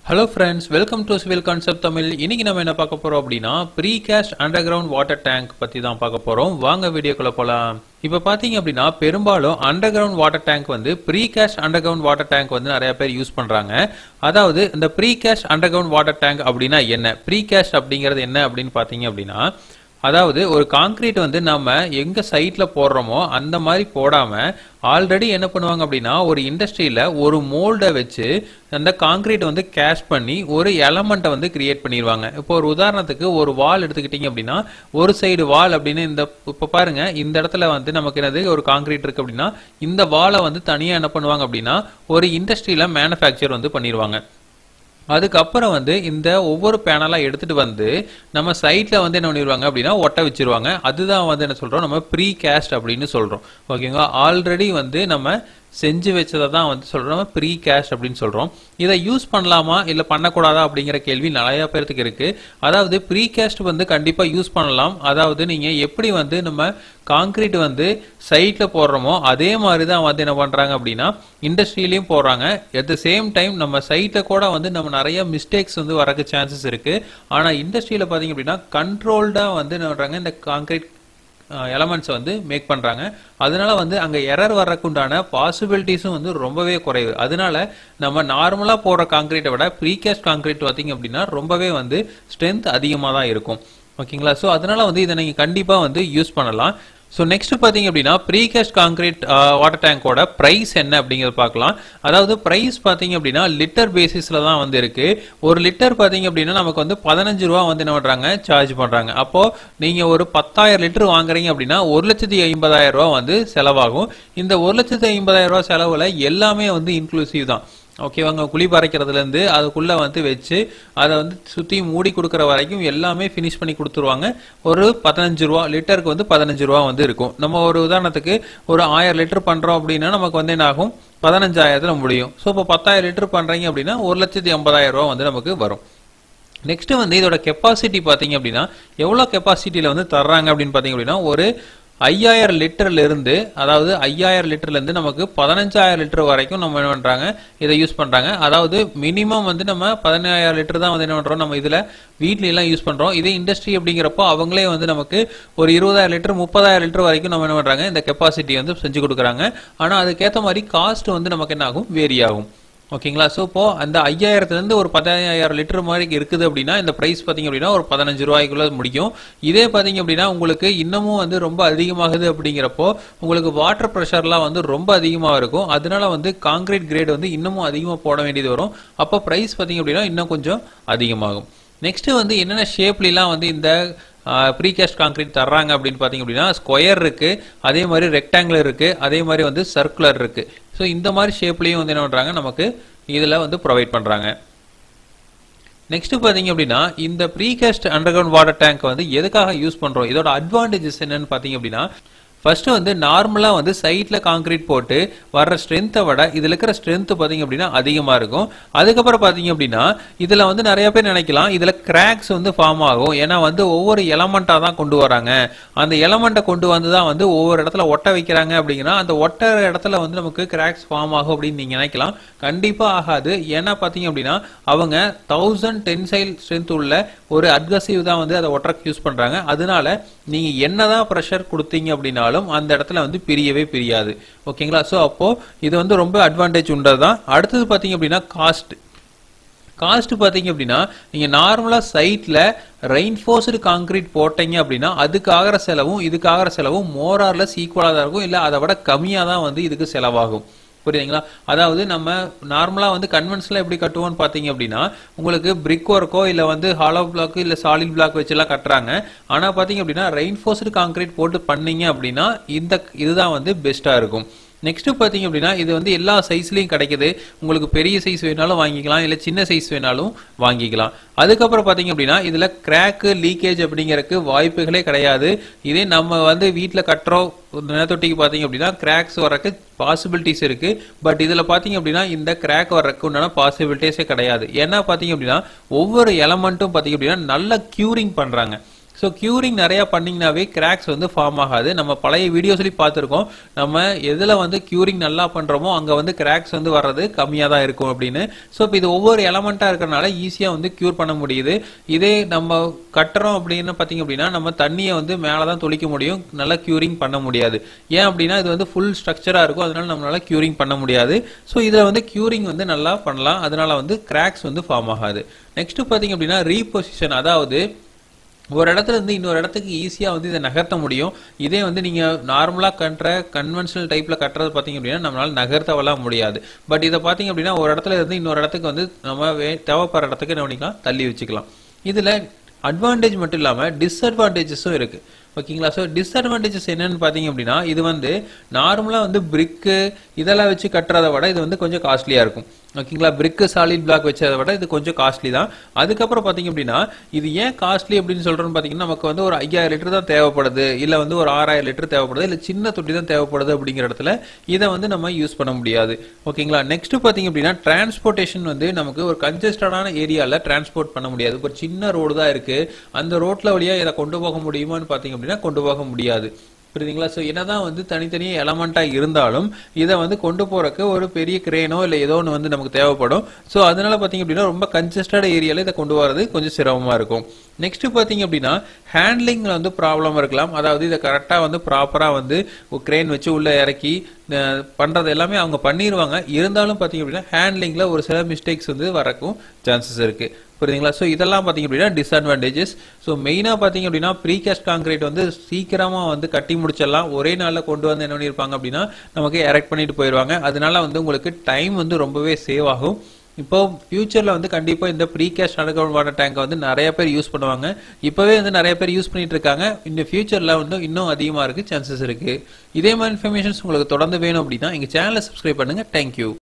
hello friends welcome to civil concept Tamil இன்னைக்கு நம்ம என்ன பார்க்க போறோம் அப்படின்னா precast underground water tank பத்தி தான் பார்க்க போறோம் வாங்க வீடியோக்குள்ள போலாம் இப்போ பாத்தீங்க அப்படின்னா பெரும்பாலும் அண்டர் கிரவுண்ட் வாட்டர் டேங்க் வந்து precast underground water tank வந்து நிறைய பேர் யூஸ் பண்றாங்க அதாவது இந்த precast underground water tank அப்படின்னா என்ன ப்ரீ கேஸ்ட் அப்படிங்கிறது என்ன அப்படின்னு பாத்தீங்க அப்படின்னா அதாவது ஒரு காங்கிரீட் வந்து நம்ம எங்க சைட்ல போடுறோமோ அந்த மாதிரி போடாம ஆல்ரெடி என்ன பண்ணுவாங்க அப்படின்னா ஒரு இண்டஸ்ட்ரியில ஒரு மோல்டை வச்சு அந்த காங்கிரீட் வந்து கேஷ் பண்ணி ஒரு எலமெண்ட்டை வந்து கிரியேட் பண்ணிடுவாங்க இப்போ ஒரு உதாரணத்துக்கு ஒரு வால் எடுத்துக்கிட்டீங்க அப்படின்னா ஒரு சைடு வால் அப்படின்னு இந்த இப்போ பாருங்க இந்த இடத்துல வந்து நமக்கு என்னது ஒரு காங்கிரீட் இருக்கு அப்படின்னா இந்த வாலை வந்து தனியா என்ன பண்ணுவாங்க அப்படின்னா ஒரு இண்டஸ்ட்ரியில மேனுஃபேக்சர் வந்து பண்ணிடுவாங்க அதுக்கப்புறம் வந்து இந்த ஒவ்வொரு பேனலா எடுத்துட்டு வந்து நம்ம சைட்ல வந்து என்ன பண்ணிடுவாங்க அப்படின்னா ஒட்ட வச்சிருவாங்க அதுதான் வந்து என்ன சொல்றோம் நம்ம ப்ரீ கேஸ்ட் அப்படின்னு சொல்றோம் ஓகேங்களா ஆல்ரெடி வந்து நம்ம செஞ்சு வச்சதை தான் வந்து சொல்றோம் ப்ரீ கேஷ் அப்படின்னு சொல்றோம் இதை யூஸ் பண்ணலாமா இல்ல பண்ணக்கூடாதா அப்படிங்கிற கேள்வி நிறைய பேர்த்துக்கு இருக்கு அதாவது ப்ரீ கேஸ்ட் வந்து கண்டிப்பா யூஸ் பண்ணலாம் அதாவது நீங்க எப்படி வந்து நம்ம காங்கிரீட் வந்து சைட்ல போடுறோமோ அதே மாதிரி தான் வந்து என்ன பண்றாங்க அப்படின்னா இண்டஸ்ட்ரியிலையும் போடுறாங்க அட் த சேம் டைம் நம்ம சைட்ல கூட வந்து நம்ம நிறைய மிஸ்டேக்ஸ் வந்து வரக்கு சான்சஸ் இருக்கு ஆனா இண்டஸ்ட்ரியில பாத்தீங்க அப்படின்னா கண்ட்ரோல்டா வந்து என்ன பண்றாங்க இந்த காங்கிரீட் எலமெண்ட்ஸ் வந்து மேக் பண்றாங்க அதனால வந்து அங்க எரர் வர்றதுக்குண்டான பாசிபிலிட்டிஸும் வந்து ரொம்பவே குறைவு அதனால நம்ம நார்மலா போடுற காங்கிரீட்டை விட ப்ரீகேஸ்ட் காங்கிரீட் பார்த்தீங்க அப்படின்னா ரொம்பவே வந்து ஸ்ட்ரென்த் அதிகமாக தான் இருக்கும் ஓகேங்களா ஸோ அதனால வந்து இதை நீங்க கண்டிப்பா வந்து யூஸ் பண்ணலாம் ஸோ நெக்ஸ்ட் பார்த்தீங்க அப்படின்னா ப்ரீகேஸ்ட் காங்கிரீட் வாட்டர் டேங்கோட ப்ரைஸ் என்ன அப்படிங்கிறத பார்க்கலாம் அதாவது ப்ரைஸ் பார்த்தீங்க அப்படின்னா லிட்டர் பேசிஸில் தான் வந்து இருக்கு ஒரு லிட்டர் பார்த்தீங்க அப்படின்னா நமக்கு வந்து பதினஞ்சு ரூபா வந்து என்ன பண்ணுறாங்க சார்ஜ் பண்ணுறாங்க அப்போ நீங்கள் ஒரு பத்தாயிரம் லிட்டர் வாங்குறீங்க அப்படின்னா ஒரு லட்சத்தி ஐம்பதாயிரம் ரூபா வந்து செலவாகும் இந்த ஒரு லட்சத்தி ஐம்பதாயிரம் ரூபா செலவில் எல்லாமே வந்து இன்க்ளூசிவ் தான் ஓகேவாங்க குழி பறைக்கிறதுலேருந்து அதுக்குள்ளே வந்து வச்சு அதை வந்து சுற்றி மூடி கொடுக்குற வரைக்கும் எல்லாமே ஃபினிஷ் பண்ணி கொடுத்துருவாங்க ஒரு பதினஞ்சு ரூபா லிட்டருக்கு வந்து பதினஞ்சு ரூபா வந்து இருக்கும் நம்ம ஒரு உதாரணத்துக்கு ஒரு ஆயிரம் லிட்டர் பண்ணுறோம் அப்படின்னா நமக்கு வந்து என்ன ஆகும் பதினஞ்சாயிரத்தில் முடியும் ஸோ இப்போ பத்தாயிரம் லிட்டர் பண்ணுறீங்க அப்படின்னா ஒரு லட்சத்தி ஐம்பதாயிரம் ரூபா வந்து நமக்கு வரும் நெக்ஸ்ட் வந்து இதோட கெப்பாசிட்டி பார்த்தீங்க அப்படின்னா எவ்வளோ கெப்பாசிட்டியில் வந்து தர்றாங்க அப்படின்னு பார்த்தீங்க அப்படின்னா ஒரு ஐயாயிரம் லிட்டர்ல இருந்து அதாவது ஐயாயிரம் லிட்டர்ல இருந்து நமக்கு பதினஞ்சாயிரம் லிட்டர் வரைக்கும் நம்ம என்ன பண்றாங்க இதை யூஸ் பண்றாங்க அதாவது மினிமம் வந்து நம்ம பதினாயிரம் லிட்டர் தான் வந்து என்ன பண்றோம் நம்ம இதுல வீட்ல எல்லாம் யூஸ் பண்றோம் இதே இண்டஸ்ட்ரி அப்படிங்கிறப்போ அவங்களே வந்து நமக்கு ஒரு இருபதாயிரம் லிட்டர் முப்பதாயிரம் லிட்டர் வரைக்கும் நம்ம என்ன பண்றாங்க இந்த கெப்பாசிட்டி வந்து செஞ்சு கொடுக்குறாங்க ஆனா அதுக்கேற்ற மாதிரி காஸ்ட் வந்து நமக்கு என்ன ஆகும் வேரி ஆகும் ஓகேங்களா ஸோ இப்போ அந்த ஐயாயிரத்துலேருந்து ஒரு பதினாயிரம் லிட்டர் மாதிரி இருக்குது அப்படின்னா இந்த ப்ரைஸ் பார்த்தீங்க அப்படின்னா ஒரு பதினஞ்சு ரூபாய்க்குள்ள முடியும் இதே பார்த்தீங்க அப்படின்னா உங்களுக்கு இன்னமும் வந்து ரொம்ப அதிகமாகுது அப்படிங்கிறப்போ உங்களுக்கு வாட்டர் ப்ரெஷர்லாம் வந்து ரொம்ப அதிகமாக இருக்கும் அதனால வந்து காங்கிரீட் கிரேட் வந்து இன்னமும் அதிகமாக போட வேண்டியது வரும் அப்போ ப்ரைஸ் பார்த்தீங்க அப்படின்னா இன்னும் கொஞ்சம் அதிகமாகும் நெக்ஸ்ட் வந்து என்னென்ன ஷேப்லாம் வந்து இந்த ப்ரீகாஸ்ட் காங்கிரீட் தர்றாங்க அப்படின்னு பார்த்தீங்க அப்படின்னா ஸ்கொயர் இருக்கு அதே மாதிரி ரெக்டாங்குலர் இருக்கு அதே மாதிரி வந்து சர்க்குலர் இருக்கு ஸோ இந்த மாதிரி ஷேப்லேயும் வந்து என்ன பண்ணுறாங்க நமக்கு இதில் வந்து ப்ரொவைட் பண்ணுறாங்க நெக்ஸ்ட் பார்த்தீங்க அப்படின்னா இந்த precast underground water tank வந்து எதுக்காக யூஸ் பண்ணுறோம் இதோட அட்வான்டேஜஸ் என்னன்னு பார்த்தீங்க அப்படின்னா ஃபர்ஸ்ட் வந்து நார்மலா வந்து சைட்ல காங்கிரீட் போட்டு வர்ற ஸ்ட்ரென்த்தை விட இதுல இருக்கிற ஸ்ட்ரென்த் பாத்தீங்க அப்படின்னா அதிகமா இருக்கும் அதுக்கப்புறம் பாத்தீங்க அப்படின்னா இதுல வந்து நிறைய பேர் நினைக்கலாம் இதுல கிராக்ஸ் வந்து ஃபார்ம் ஆகும் ஏன்னா வந்து ஒவ்வொரு எலமெண்டா தான் கொண்டு வராங்க அந்த எலமெண்ட்டை கொண்டு வந்து தான் வந்து ஒவ்வொரு இடத்துல ஒட்ட வைக்கிறாங்க அப்படிங்கன்னா அந்த ஒட்ட இடத்துல வந்து நமக்கு கிராக்ஸ் ஃபார்ம் ஆகும் அப்படின்னு நீங்க நினைக்கலாம் கண்டிப்பா ஆகாது ஏன்னா பாத்தீங்க அப்படின்னா அவங்க தௌசண்ட் டென்சைல் ஸ்ட்ரென்த் உள்ள ஒரு அட்கசிவ் தான் வந்து அதை ஒட்டருக்கு யூஸ் பண்றாங்க அதனால நீங்க என்னதான் ப்ரெஷர் கொடுத்தீங்க அப்படின்னாலும் அந்த இடத்துல வந்து பிரியவே பிரியாது ஓகேங்களா ஸோ அப்போ இது வந்து ரொம்ப அட்வான்டேஜ் உண்டது தான் அடுத்தது பார்த்தீங்க அப்படின்னா காஸ்ட் காஸ்ட் பார்த்தீங்க அப்படின்னா நீங்கள் நார்மலாக சைட்டில் ரெயின்ஃபோர்ஸ்டு காங்கிரீட் போட்டீங்க அப்படின்னா அதுக்கு ஆகிற செலவும் இதுக்கு ஆகிற செலவும் மோரார்லெஸ் ஈக்குவலாக தான் இருக்கும் இல்லை அதை விட கம்மியாக தான் வந்து இதுக்கு செலவாகும் புரியுதுங்களா அதாவது நம்ம நார்மலா வந்து கன்வென்ஷனலா எப்படி கட்டுவோம்னு பாத்தீங்க அப்படின்னா உங்களுக்கு பிரிக் ஒர்க்கோ இல்ல வந்து ஹாலோ பிளாக் இல்ல சாலிட் பிளாக் வச்சு எல்லாம் கட்டுறாங்க ஆனா பாத்தீங்க அப்படின்னா ரெயின்ஃபோர்ஸ்டு காங்கிரீட் போட்டு பண்ணீங்க அப்படின்னா இந்த இதுதான் வந்து பெஸ்டா இருக்கும் நெக்ஸ்ட் பாத்தீங்க அப்படின்னா இது வந்து எல்லா சைஸ்லயும் கிடைக்குது உங்களுக்கு பெரிய சைஸ் வேணாலும் வாங்கிக்கலாம் இல்ல சின்ன சைஸ் வேணாலும் வாங்கிக்கலாம் அதுக்கப்புறம் பாத்தீங்க அப்படின்னா இதுல கிராக் லீக்கேஜ் அப்படிங்கறதுக்கு வாய்ப்புகளே கிடையாது இதே நம்ம வந்து வீட்டுல கட்டுறோம் நிலத்தொட்டிக்கு பாத்தீங்க அப்படின்னா கிராக்ஸ் வரக்கு பாசிபிலிட்டிஸ் இருக்கு பட் இதுல பாத்தீங்க அப்படின்னா இந்த கிராக் வர்றதுக்கு உண்டான பாசிபிலிட்டிஸே கிடையாது ஏன்னா பாத்தீங்க அப்படின்னா ஒவ்வொரு எலமெண்ட்டும் பாத்தீங்க அப்படின்னா நல்ல கியூரிங் பண்றாங்க ஸோ கியூரிங் நிறைய பண்ணீங்கனாவே கிராக்ஸ் வந்து ஃபார்ம் ஆகாது நம்ம பழைய வீடியோஸ்லயும் பார்த்துருக்கோம் நம்ம எதுல வந்து கியூரிங் நல்லா பண்றோமோ அங்க வந்து கிராக்ஸ் வந்து வர்றது கம்மியா தான் இருக்கும் அப்படின்னு ஸோ இப்போ இது ஒவ்வொரு எலமெண்டா இருக்கறனால ஈஸியா வந்து கியூர் பண்ண முடியுது இதே நம்ம கட்டுறோம் அப்படின்னு பாத்தீங்க அப்படின்னா நம்ம தண்ணியை வந்து மேலே தான் தொளிக்க முடியும் நல்லா கியூரிங் பண்ண முடியாது ஏன் அப்படின்னா இது வந்து ஃபுல் ஸ்ட்ரக்சரா இருக்கும் அதனால நம்மளால கியூரிங் பண்ண முடியாது ஸோ இதுல வந்து கியூரிங் வந்து நல்லா பண்ணலாம் அதனால வந்து கிராக்ஸ் வந்து ஃபார்ம் ஆகாது நெக்ஸ்ட் பாத்தீங்க அப்படின்னா ரீபொசிஷன் அதாவது ஒரு இடத்துல இருந்து இன்னொரு இடத்துக்கு ஈஸியா வந்து இதை நகர்த்த முடியும் இதே வந்து நீங்க நார்மலா கட்டுற கன்வென்ஷனல் டைப்ல கட்டுறது பாத்தீங்க அப்படின்னா நம்மளால நகர்த்தவெல்லாம் முடியாது பட் இதை பாத்தீங்க அப்படின்னா ஒரு இடத்துல இருந்து இன்னொரு இடத்துக்கு வந்து நம்ம வே- தேவைப்படுற இடத்துக்கு என்ன பண்ணிக்கலாம் தள்ளி வச்சுக்கலாம் இதுல அட்வான்டேஜ் மட்டும் இல்லாம டிஸ்அட்வான்டேஜஸும் இருக்கு ஓகேங்களா ஸோ டிஸ்அட்வான்டேஜஸ் என்னன்னு பார்த்தீங்க அப்படின்னா இது வந்து நார்மலாக வந்து பிரிக்கு இதெல்லாம் வச்சு கட்டுறதை விட இது வந்து கொஞ்சம் காஸ்ட்லியாக இருக்கும் ஓகேங்களா பிரிக்கு சாலிட் பிளாக் வச்சதை விட இது கொஞ்சம் காஸ்ட்லி தான் அதுக்கப்புறம் பார்த்தீங்க அப்படின்னா இது ஏன் காஸ்ட்லி அப்படின்னு சொல்றோம்னு பார்த்தீங்கன்னா நமக்கு வந்து ஒரு ஐயாயிரம் லிட்டர் தான் தேவைப்படுது இல்லை வந்து ஒரு ஆறாயிரம் லிட்டர் தேவைப்படுது இல்லை சின்ன தொட்டி தான் தேவைப்படுது அப்படிங்கிற இடத்துல இதை வந்து நம்ம யூஸ் பண்ண முடியாது ஓகேங்களா நெக்ஸ்ட் பார்த்தீங்க அப்படின்னா டிரான்ஸ்போர்ட்டேஷன் வந்து நமக்கு ஒரு கன்ஜஸ்டடான ஏரியாவில் டிரான்ஸ்போர்ட் பண்ண முடியாது ஒரு சின்ன ரோடு தான் இருக்கு அந்த ரோட்ல வழியா இதை கொண்டு போக முடியுமான்னு பார்த்தீங்க அப்படின்னா கொண்டு போக முடியாது புரியுதுங்களா ஸோ என்னதான் வந்து தனித்தனி எலமெண்டா இருந்தாலும் இதை வந்து கொண்டு போறதுக்கு ஒரு பெரிய கிரேனோ இல்லை ஏதோ ஒன்று வந்து நமக்கு தேவைப்படும் ஸோ அதனால பார்த்தீங்க அப்படின்னா ரொம்ப கன்ஜஸ்டட் ஏரியால இதை கொண்டு வரது கொஞ்சம் சிரமமா இருக்கும் நெக்ஸ்ட் பார்த்தீங்க அப்படின்னா ஹேண்ட்லிங்ல வந்து ப்ராப்ளம் இருக்கலாம் அதாவது இதை கரெக்டாக வந்து ப்ராப்பராக வந்து கிரேன் வச்சு உள்ள இறக்கி அஹ், பண்றது எல்லாமே அவங்க பண்ணிடுவாங்க இருந்தாலும் பார்த்தீங்க அப்படின்னா ஹேண்ட்லிங்ல ஒரு சில மிஸ்டேக்ஸ் வந்து வரக்கும் சான்சஸ் இருக்கு புரியுதுங்களா ஸோ இதெல்லாம் பார்த்தீங்க அப்படின்னா டிஸ்அட்வான்டேஜஸ் ஸோ மெயினாக பார்த்தீங்க அப்படின்னா ப்ரீகாஸ்ட் காங்கிரீட் வந்து சீக்கிரமாக வந்து கட்டி முடிச்சிடலாம் ஒரே நாளில் கொண்டு வந்து என்ன பண்ணியிருப்பாங்க அப்படின்னா நமக்கு எரெக்ட் பண்ணிட்டு போயிடுவாங்க அதனால வந்து உங்களுக்கு டைம் வந்து ரொம்பவே சேவ் ஆகும் இப்போ ஃபியூச்சர்ல வந்து கண்டிப்பா இந்த ப்ரீகாஸ்ட் அண்டர்கிரவுண்ட் வாட்டர் டேங்கை வந்து நிறைய பேர் யூஸ் பண்ணுவாங்க இப்பவே வந்து நிறைய பேர் யூஸ் பண்ணிட்டு இருக்காங்க இந்த ஃபியூச்சர்ல வந்து இன்னும் அதிகமா இருக்கு சான்சஸ் இருக்கு இதே மாதிரி இன்ஃபர்மேஷன்ஸ் உங்களுக்கு தொடர்ந்து வேணும் அப்படின்னா எங்க சேனலை சப்ஸ்கிரைப் பண்ணுங்க தேங்க்யூ